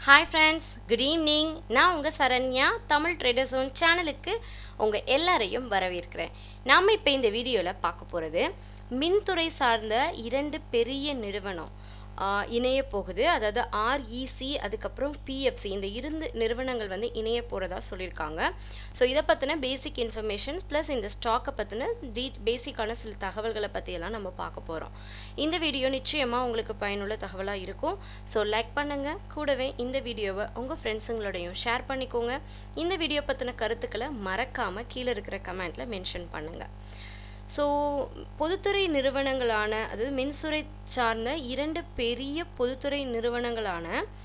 hi friends good evening நான் உங்கள் Saranya Tamil traders own சேனலுக்கு உங்கள் எல்லாரையும் வரவேற்கிறேன் நாம் இப்போ இந்த வீடியோவில் பார்க்க போகிறது மின்துறை சார்ந்த இரண்டு பெரிய நிறுவனம் ஆஹ், இணைய போகுது அதாவது ஆர்இசி அதுக்கப்புறம் பிஎஃப்சி இந்த இருந்து நிறுவனங்கள் வந்து இணைய போகிறதா சொல்லியிருக்காங்க ஸோ இதை பற்றின பேசிக் இன்ஃபர்மேஷன்ஸ் ப்ளஸ் இந்த ஸ்டாக்கை பற்றின டீ பேசிக்கான சில தகவல்களை பற்றியெல்லாம் நம்ம பார்க்க போகிறோம் இந்த வீடியோ நிச்சயமாக உங்களுக்கு பயனுள்ள தகவலாக இருக்கும் ஸோ லைக் பண்ணுங்கள் கூடவே இந்த வீடியோவை உங்கள் ஃப்ரெண்ட்ஸுங்களோடையும் ஷேர் பண்ணிக்கோங்க இந்த வீடியோ பற்றின கருத்துக்களை மறக்காமல் கீழே இருக்கிற கமெண்ட்டில் மென்ஷன் பண்ணுங்கள் ஸோ பொதுத்துறை நிறுவனங்களான அதாவது மின்சுரை சார்ந்த இரண்டு பெரிய பொதுத்துறை நிறுவனங்களான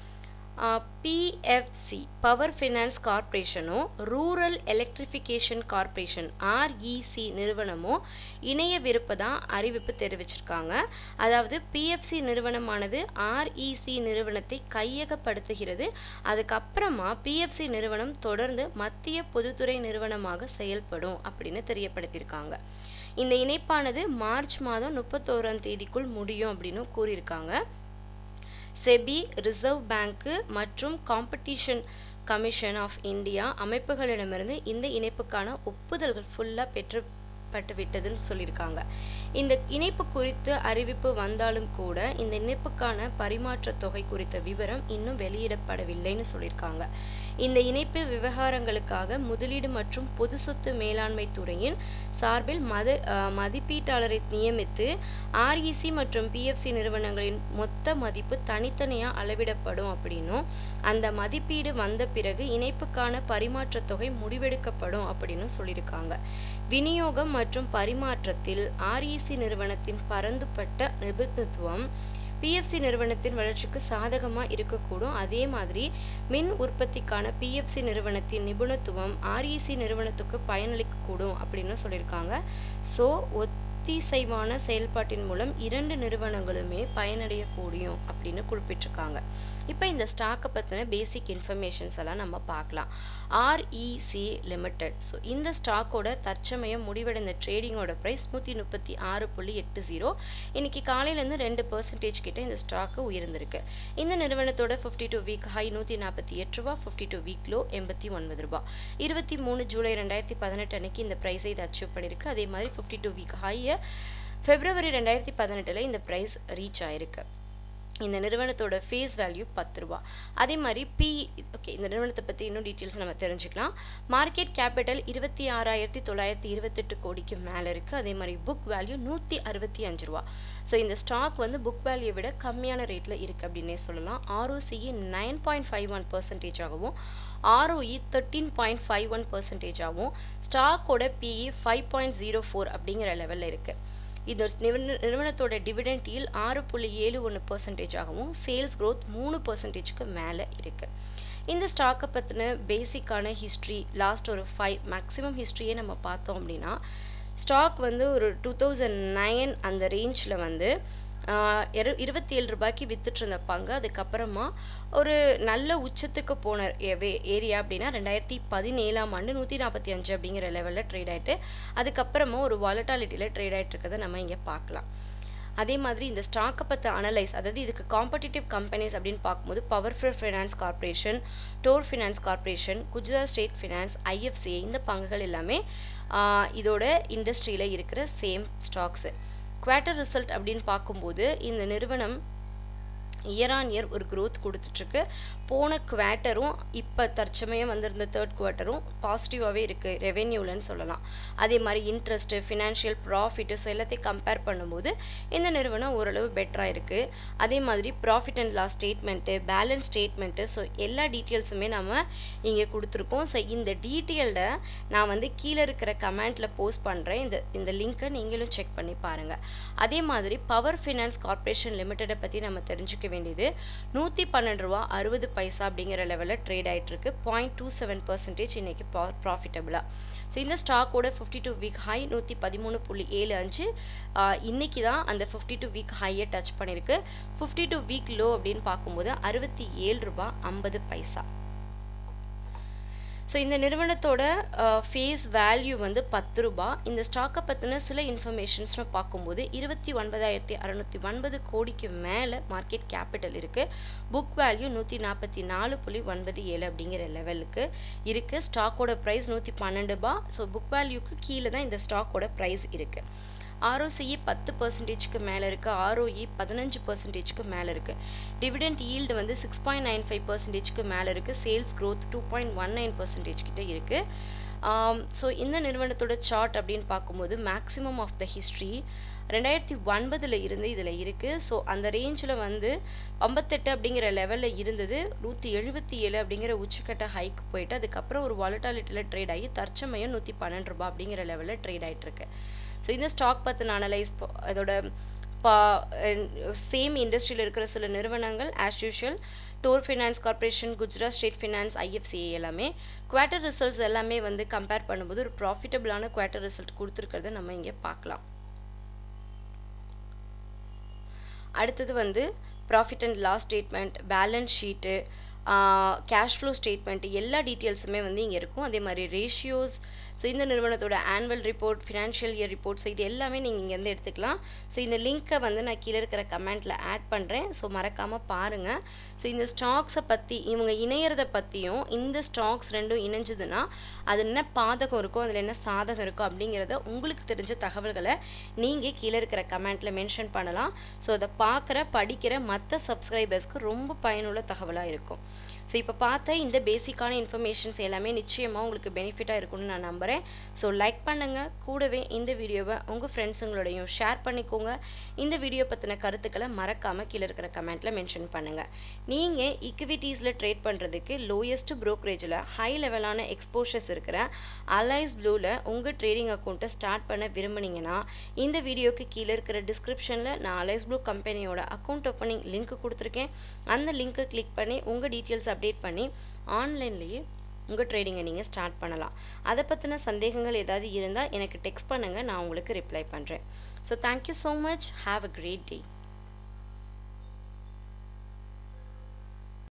பிஎஃப்சி பவர் ஃபினான்ஸ் கார்ப்பரேஷனும் ரூரல் எலக்ட்ரிஃபிகேஷன் கார்ப்பரேஷன் ஆர்இசி நிறுவனமும் இணையவிருப்பதான் அறிவிப்பு தெரிவிச்சிருக்காங்க அதாவது பிஎஃப்சி நிறுவனமானது ஆர்இசி நிறுவனத்தை கையகப்படுத்துகிறது அதுக்கப்புறமா பிஎஃப்சி நிறுவனம் தொடர்ந்து மத்திய பொதுத்துறை நிறுவனமாக செயல்படும் அப்படின்னு தெரியப்படுத்தியிருக்காங்க இந்த இணைப்பானது மார்ச் மாதம் முப்பத்தோராம் தேதிக்குள் முடியும் அப்படின்னு கூறியிருக்காங்க செபி ரிசர்வ் பேங்க்கு மற்றும் காம்படிஷன் கமிஷன் ஆஃப் இந்தியா அமைப்புகளிடமிருந்து இந்த இணைப்புக்கான ஒப்புதல்கள் ஃபுல்லாக பெற்றுப்பட்டு விட்டதுன்னு சொல்லியிருக்காங்க இந்த இணைப்பு குறித்து அறிவிப்பு வந்தாலும் கூட இந்த இணைப்புக்கான பரிமாற்ற தொகை குறித்த விவரம் இன்னும் வெளியிடப்படவில்லைன்னு சொல்லியிருக்காங்க இந்த இணைப்பு விவகாரங்களுக்காக முதலீடு மற்றும் பொது சொத்து மேலாண்மை துறையின் சார்பில் மத அஹ், மதிப்பீட்டாளரை நியமித்து ஆர்இசி மற்றும் பிஎஃப்சி நிறுவனங்களின் மொத்த மதிப்பு தனித்தனியாக அளவிடப்படும் அப்படின்னும் அந்த மதிப்பீடு வந்த பிறகு இணைப்புக்கான பரிமாற்றத் தொகை முடிவெடுக்கப்படும் அப்படின்னு சொல்லியிருக்காங்க விநியோகம் மற்றும் பரிமாற்றத்தில் ஆர்இசி நிறுவனத்தின் பரந்துபட்ட நிபுணத்துவம் பிஎஃப்சி நிறுவனத்தின் வளர்ச்சிக்கு சாதகமாக இருக்கக்கூடும் அதே மாதிரி மின் உற்பத்திக்கான பிஎஃப்சி நிறுவனத்தின் நிபுணத்துவம் ஆர்இசி நிறுவனத்துக்கு பயனளிக்கக்கூடும் அப்படின்னு சொல்லியிருக்காங்க ஸோ ஒத்திசைவான செயல்பாட்டின் மூலம் இரண்டு நிறுவனங்களுமே பயனடையக்கூடியும் அப்படின்னு குறிப்பிட்டிருக்காங்க இப்போ இந்த ஸ்டாக்கை பற்றின பேசிக் இன்ஃபர்மேஷன்ஸ் எல்லாம் நம்ம பார்க்கலாம் ஆர்இசி லிமிடெட் ஸோ இந்த ஸ்டாக்கோட தற்சமயம் முடிவடைந்த ட்ரேடிங்கோட ப்ரைஸ் நூற்றி முப்பத்தி ஆறு புள்ளி எட்டு ஜீரோ இன்னைக்கு காலையிலேருந்து ரெண்டு பர்சன்டேஜ் கிட்ட இந்த ஸ்டாக்கு உயர்ந்திருக்கு இந்த நிறுவனத்தோட ஃபிஃப்டி டூ வீக் ஹை நூற்றி நாற்பத்தி எட்டு ரூபா ஃபிஃப்டி டூ வீக் லோ எண்பத்தி ஒன்பது ரூபா இருபத்தி மூணு ஜூலை ரெண்டாயிரத்தி பதினெட்டு அன்னைக்கு இந்த ப்ரைஸை இது அச்சீவ் பண்ணியிருக்கு அதே மாதிரி ஃபிஃப்டி டூ வீக் ஹையை ஃபெப்ரவரி ரெண்டாயிரத்தி பதினெட்டில் இந்த ப்ரைஸ் ரீச் ஆயிருக்கு இந்த நிறுவனத்தோட ஃபேஸ் வேல்யூ பத்து ரூபா அதே மாதிரி பி ஓகே இந்த நிறுவனத்தை பற்றி இன்னும் டீட்டெயில்ஸ் நம்ம தெரிஞ்சுக்கலாம் மார்க்கெட் கேபிட்டல் இருபத்தி ஆறாயிரத்தி தொள்ளாயிரத்தி இருபத்தெட்டு கோடிக்கு மேலே இருக்குது அதே மாதிரி புக் வேல்யூ நூற்றி அறுபத்தி அஞ்சு ரூபா ஸோ இந்த ஸ்டாக் வந்து புக் வேல்யூ விட கம்மியான ரேட்டில் இருக்குது அப்படின்னே சொல்லலாம் ROCE nine point five one percentage ஆகவும் ROE thirteen point five one பர்சன்டேஜாகவும் ஸ்டாக்கோட PE five point zero four அப்படிங்கிற லெவலில் இருக்குது இது நிறுவன நிறுவனத்தோட டிவிடெண்ட் yield ஆறு புள்ளி ஏழு ஒன்று பர்சன்டேஜாகவும் சேல்ஸ் growth மூணு பர்சன்டேஜ்க்கு மேலே இருக்குது இந்த ஸ்டாக்கை பற்றின பேசிக்கான ஹிஸ்ட்ரி லாஸ்ட் ஒரு ஃபைவ் மேக்ஸிமம் ஹிஸ்ட்ரியே நம்ம பார்த்தோம் அப்படின்னா ஸ்டாக் வந்து ஒரு டூ தௌசண்ட் நைன் அந்த ரேஞ்சில் வந்து ஆஹ் இரு- இருபத்தி ஏழு ரூபாய்க்கு வித்துட்டு இருந்த பங்கு அதுக்கப்புறமா ஒரு நல்ல உச்சத்துக்கு போன ஏரியா அப்படின்னா ரெண்டாயிரத்தி பதினேழாம் ஆண்டு நூற்றி நாற்பத்தி அஞ்சு அப்படிங்கிற லெவலில் ட்ரேட் ஆயிட்டு அதுக்கப்புறமா ஒரு வாலட்டாலிட்டியில் ட்ரேட் ஆயிட்டு இருக்கிறத நம்ம இங்கே பார்க்கலாம் அதே மாதிரி இந்த ஸ்டாக்கை பற்றி அனலைஸ் அதாவது இதுக்கு காம்படிட்டிவ் கம்பெனிஸ் அப்படின்னு பார்க்கும்போது power finance corporation tour finance corporation Gujarat state finance IFCI இந்த பங்குகள் எல்லாமே ஆஹ் இதோட இண்டஸ்ட்ரியில் இருக்கிற சேம் ஸ்டாக்ஸு குவார்ட்டர் ரிசல்ட் அப்படின்னு பார்க்கும்போது இந்த நிறுவனம் இயர் ஆன் இயர் ஒரு growth கொடுத்துட்ருக்கு போன குவார்ட்டரும் இப்போ தற்சமயம் வந்திருந்த தேர்ட் குவார்ட்டரும் பாசிட்டிவாகவே இருக்குது ரெவென்யூலன்னு சொல்லலாம் அதே மாதிரி இன்ட்ரெஸ்ட்டு ஃபினான்ஷியல் ப்ராஃபிட்டு ஸோ எல்லாத்தையும் கம்பேர் பண்ணும்போது இந்த நிறுவனம் ஓரளவு பெட்டராக இருக்குது அதே மாதிரி profit and loss statement balance statement so எல்லா டீட்டெயில்ஸுமே நம்ம இங்கே கொடுத்துருக்கோம் ஸோ இந்த டீட்டெயில்டை நான் வந்து கீழே இருக்கிற கமெண்ட்டில் போஸ்ட் பண்ணுறேன் இந்த இந்த லிங்க்கை நீங்களும் செக் பண்ணி பாருங்கள் அதே மாதிரி பவர் ஃபினான்ஸ் கார்ப்பரேஷன் லிமிட்டடை பற்றி நம்ம தெரிஞ்சுக்க வேண்டியது நூற்றி பன்னெண்டு ரூபா அறுபது பைசா அப்படிங்கிற லெவலில் ட்ரேட் ஆயிட்டு இருக்கு பாயிண்ட் டூ செவன் பர்சன்டேஜ் இன்னைக்கு ப்ராஃபிட்டபுளாக ஸோ இந்த ஸ்டாக்கோட ஃபிஃப்டி டூ வீக் ஹை நூற்றி பதிமூணு புள்ளி ஏழு அஞ்சு ஆஹ் இன்னைக்கு தான் அந்த ஃபிஃப்டி டூ வீக் ஹையை டச் பண்ணியிருக்கு ஃபிஃப்டி டூ வீக் லோ அப்படின்னு பார்க்கும்போது அறுபத்தி ஏழு ரூபாய் ஐம்பது பைசா ஸோ இந்த நிறுவனத்தோட ஃபேஸ் வேல்யூ வந்து பத்து ரூபா இந்த ஸ்டாக்கை பற்றின சில இன்ஃபர்மேஷன்ஸ் நம்ம பார்க்கும்போது இருபத்தி ஒன்பதாயிரத்தி அறநூற்றி ஒன்பது கோடிக்கு மேலே மார்க்கெட் கேபிட்டல் இருக்குது புக் வேல்யூ நூற்றி நாற்பத்தி நாலு புள்ளி ஒன்பது ஏழு அப்படிங்கிற லெவலுக்கு இருக்குது ஸ்டாக்கோட ப்ரைஸ் நூற்றி பன்னெண்டு ரூபா ஸோ புக் வேல்யூக்கு கீழே தான் இந்த ஸ்டாக்கோட ப்ரைஸ் இருக்குது ஆர்ஓசிஇ பத்து பர்சன்டேஜ்க்கு மேலே இருக்குது ஆர்ஓஇ பதினஞ்சு பர்சன்டேஜ்க்கு மேலே இருக்குது டிவிடெண்ட் ஈல்டு வந்து சிக்ஸ் பாயிண்ட் நைன் ஃபைவ் பர்சன்டேஜ்க்கு மேலே இருக்குது sales growth two point one nine percentage கிட்ட இருக்குது ஸோ இந்த நிறுவனத்தோட சார்ட் அப்படின்னு பார்க்கும்போது மேக்ஸிமம் ஆஃப் த ஹிஸ்ட்ரி ரெண்டாயிரத்தி ஒன்பதில் இருந்து இதில் இருக்குது ஸோ அந்த ரேஞ்சில் வந்து ஐம்பத்தெட்டு அப்படிங்கிற லெவலில் இருந்தது நூற்றி எழுபத்தி ஏழு அப்படிங்கிற உச்சக்கட்ட ஹைக் போயிட்டு அதுக்கப்புறம் ஒரு வாலட்டாலிட்டியில் ட்ரேட் ஆகி தற்சமயம் நூற்றி பன்னெண்டு ரூபா அப்படிங்கிற லெவலில் ட்ரேட் ஆகிட்டு இருக்கு ஸோ இந்த ஸ்டாக் பற்றின அனலைஸ் அதோட பா சேம் இண்டஸ்ட்ரியில் இருக்கிற சில நிறுவனங்கள் as usual tour finance corporation Gujarat state finance IFCA எல்லாமே குவார்ட்டர் ரிசல்ட்ஸ் எல்லாமே வந்து கம்பேர் பண்ணும்போது ஒரு ப்ராஃபிட்டபிளான குவார்ட்டர் ரிசல்ட் கொடுத்துருக்கிறத நம்ம இங்கே பார்க்கலாம் அடுத்தது வந்து profit and loss statement balance sheet cash flow statement எல்லா டீட்டெயில்ஸுமே வந்து இங்கே இருக்கும் அதே மாதிரி ரேஷியோஸ் ஸோ இந்த நிறுவனத்தோட annual report financial year report so இது எல்லாமே நீங்கள் இங்கேருந்து எடுத்துக்கலாம் ஸோ இந்த லிங்க்கை வந்து நான் கீழே இருக்கிற கமெண்ட்டில் ஆட் பண்ணுறேன் ஸோ மறக்காமல் பாருங்கள் ஸோ இந்த ஸ்டாக்ஸை பற்றி இவங்க இணையறதை பற்றியும் இந்த ஸ்டாக்ஸ் ரெண்டும் இணைஞ்சதுன்னா அது என்ன பாதகம் இருக்கோ அதில் என்ன சாதகம் இருக்கோ அப்படிங்கிறத உங்களுக்கு தெரிஞ்ச தகவல்களை நீங்கள் கீழே இருக்கிற கமெண்ட்டில் மென்ஷன் பண்ணலாம் ஸோ அதை பார்க்குற படிக்கிற மற்ற சப்ஸ்கிரைபர்ஸ்க்கு ரொம்ப பயனுள்ள தகவலாக இருக்கும் ஸோ இப்போ பார்த்த இந்த பேசிக்கான இன்ஃபர்மேஷன்ஸ் எல்லாமே நிச்சயமாக உங்களுக்கு பெனிஃபிட்டாக இருக்கும்னு நான் நம்புகிறேன் ஸோ லைக் பண்ணுங்கள் கூடவே இந்த வீடியோவை உங்கள் ஃப்ரெண்ட்ஸுங்களோடையும் ஷேர் பண்ணிக்கோங்க இந்த வீடியோ பற்றின கருத்துக்களை மறக்காமல் கீழே இருக்கிற கமெண்ட்டில் மென்ஷன் பண்ணுங்கள் நீங்கள் இக்விட்டீஸில் ட்ரேட் பண்ணுறதுக்கு லோயஸ்ட் ப்ரோக்கரேஜில் ஹை லெவலான எக்ஸ்போஷர்ஸ் இருக்கிற அலைஸ் ப்ளூவில் உங்கள் ட்ரேடிங் அக்கௌண்ட்டை ஸ்டார்ட் பண்ண விரும்புனீங்கன்னா இந்த வீடியோக்கு கீழே இருக்கிற டிஸ்கிரிப்ஷனில் நான் அலைஸ் ப்ளூ கம்பெனியோட அக்கௌண்ட் ஓப்பனிங் லிங்க் கொடுத்துருக்கேன் அந்த லிங்க்கை கிளிக் பண்ணி உங்கள் டீட்டெயில்ஸ் அப்டேட் பண்ணி ஆன்லைன்லேயே உங்கள் ட்ரேடிங்கை நீங்கள் ஸ்டார்ட் பண்ணலாம் அதை பற்றின சந்தேகங்கள் ஏதாவது இருந்தால் எனக்கு டெக்ஸ்ட் பண்ணுங்கள் நான் உங்களுக்கு ரிப்ளை பண்ணுறேன் so thank you so much have a great day